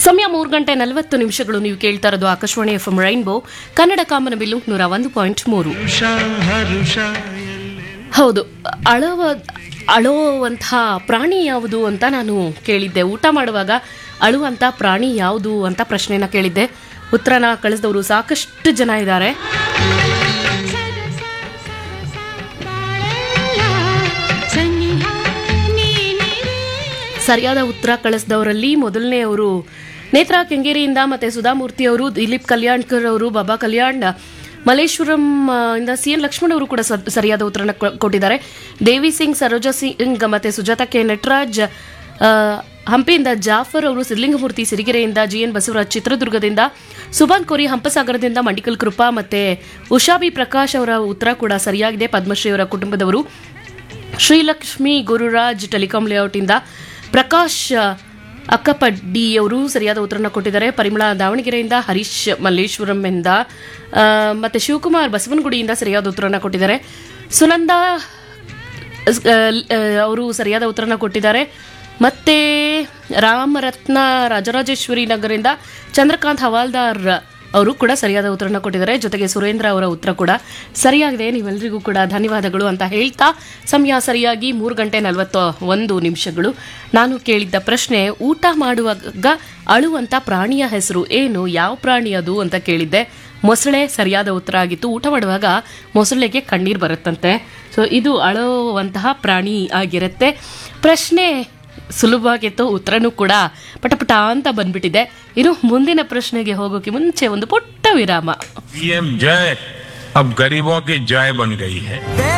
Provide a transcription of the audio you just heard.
ಸಮಯ ಮೂರು ಗಂಟೆ ನಲವತ್ತು ನಿಮಿಷಗಳು ನೀವು ಕೇಳ್ತಾ ಇರೋದು Akashvani F M rainbow Kannada ಕಾಮನಬಿಲ್ಲು ನೂರ ಒಂದು ಪಾಯಿಂಟ್ ಮೂರು ಹರುಷ ಹರುಷ ಹೌದು ಅಳವ ಅಳುವಂತಹ ಪ್ರಾಣಿ ಯಾವುದು ಅಂತ ನಾನು ಕೇಳಿದ್ದೆ ಊಟ ಮಾಡುವಾಗ ಅಳುವಂಥ ಪ್ರಾಣಿ ಯಾವುದು ಅಂತ ಪ್ರಶ್ನೆನ ಕೇಳಿದ್ದೆ ಉತ್ತರನ ಕಳಿಸಿದವರು ಸಾಕಷ್ಟು ಜನ ಇದ್ದಾರೆ ಸರಿಯಾದ ಉತ್ತರ ಕಳಿಸಿದವರಲ್ಲಿ ಮೊದಲನೆಯವರು ನೇತ್ರಾ ಕೆಂಗೇರಿಯಿಂದ ಮತ್ತೆ ಸುಧಾಮೂರ್ತಿ ಅವರು ದಿಲೀಪ್ ಕಲ್ಯಾಣ್ಕರ್ ಅವರು ಬಾಬಾ ಕಲ್ಯಾಣ್ ಮಲೇಶ್ವರಂ ಆ, ಇಂದ ಸಿ ಎನ್ ಲಕ್ಷ್ಮಣ್ ಅವರು ಕೂಡ ಸ- ಸರಿಯಾದ ಉತ್ತರನ ಕೊ- ಕೊಟ್ಟಿದ್ದಾರೆ ದೇವಿ ಸಿಂಗ್ ಸರೋಜಾ ಸಿಂಗ್ ಮತ್ತೆ ಸುಜಾತ ಕೆ ನಟರಾಜ್ ಆ, ಹಂಪಿಯಿಂದ ಜಾಫರ್ ಅವರು ಸಿದ್ಲಿಂಗಮೂರ್ತಿ ಸಿರಿಗೆರೆಯಿಂದ ಜಿ ಎನ್ ಬಸವರಾಜ್ ಚಿತ್ರದುರ್ಗದಿಂದ ಸುಭಾನ್ ಕೋರಿ ಹಂಪಸಾಗರದಿಂದ ಮಂಡಿಕಲ್ ಕೃಪಾ ಮತ್ತೆ ಉಷಾಬಿ ಪ್ರಕಾಶ್ ಅವರ ಉತ್ತರ ಕೂಡ ಸರಿಯಾಗಿದೆ ಪದ್ಮಶ್ರೀ ಅವರ ಕುಟುಂಬದವರು ಶ್ರೀಲಕ್ಷ್ಮಿ ಗುರುರಾಜ್ ಟೆಲಿಕಾಂ ಲೇಔಟಿಂದ ಪ್ರಕಾಶ್ ಅಕ್ಕಪಡ್ಡಿ ಅವರು ಸರಿಯಾದ ಉತ್ತರನ ಕೊಟ್ಟಿದ್ದಾರೆ ಪರಿಮಳ ದಾವಣಗೆರೆಯಿಂದ ಹರೀಶ್ ಮಲ್ಲೇಶ್ವರಂ ಇಂದ ಆ, ಮತ್ತೆ ಶಿವಕುಮಾರ್ ಬಸವನಗುಡಿಯಿಂದ ಸರಿಯಾದ ಉತ್ತರನ ಕೊಟ್ಟಿದ್ದಾರೆ ಸುನಂದ ಅವರು ಸರಿಯಾದ ಉತ್ತರನ ಕೊಟ್ಟಿದ್ದಾರೆ ಮತ್ತೆ ರಾಮರತ್ನ ರಾಜರಾಜೇಶ್ವರಿ ನಗರಿಂದ ಚಂದ್ರಕಾಂತ್ ಹವಾಲ್ದಾರ್ ಅವರು ಕೂಡ ಸರಿಯಾದ ಉತ್ತರನ ಕೊಟ್ಟಿದ್ದಾರೆ ಜೊತೆಗೆ ಸುರೇಂದ್ರ ಅವರ ಉತ್ತರ ಕೂಡ ಸರಿಯಾಗಿದೆ ನೀವೆಲ್ಲರಿಗೂ ಕೂಡ ಧನ್ಯವಾದಗಳು ಅಂತ ಹೇಳ್ತಾ ಸಮಯ ಸರಿಯಾಗಿ ಮೂರು ಗಂಟೆ ನಲವತ್ತ ಒಂದು ನಿಮಿಷಗಳು ನಾನು ಕೇಳಿದ್ದ ಪ್ರಶ್ನೆ ಊಟ ಮಾಡುವಾಗ ಅಳುವಂತ ಪ್ರಾಣಿಯ ಹೆಸರು ಏನು ಯಾವ ಪ್ರಾಣಿ ಅದು ಅಂತ ಕೇಳಿದ್ದೆ ಮೊಸಳೆ ಸರಿಯಾದ ಉತ್ತರ ಆಗಿತ್ತು ಊಟ ಮಾಡುವಾಗ ಮೊಸಳೆಗೆ ಕಣ್ಣೀರು ಬರುತ್ತಂತೆ ಸೊ ಇದು ಅಳುವಂತಹ ಪ್ರಾಣಿ ಆಗಿರುತ್ತೆ ಪ್ರಶ್ನೆ ಸುಲಭವಾಗಿತ್ತು ಉತ್ತರನೂ ಕೂಡ ಪಟಪಟ ಅಂತ ಬಂದ್ಬಿಟ್ಟಿದೆ ಇನ್ನು ಮುಂದಿನ ಪ್ರಶ್ನೆಗೆ ಹೋಗೋಕೆ ಮುಂಚೆ ಒಂದು ಪುಟ್ಟ ವಿರಾಮ पीएम जय अब गरीबों की जय बन गई है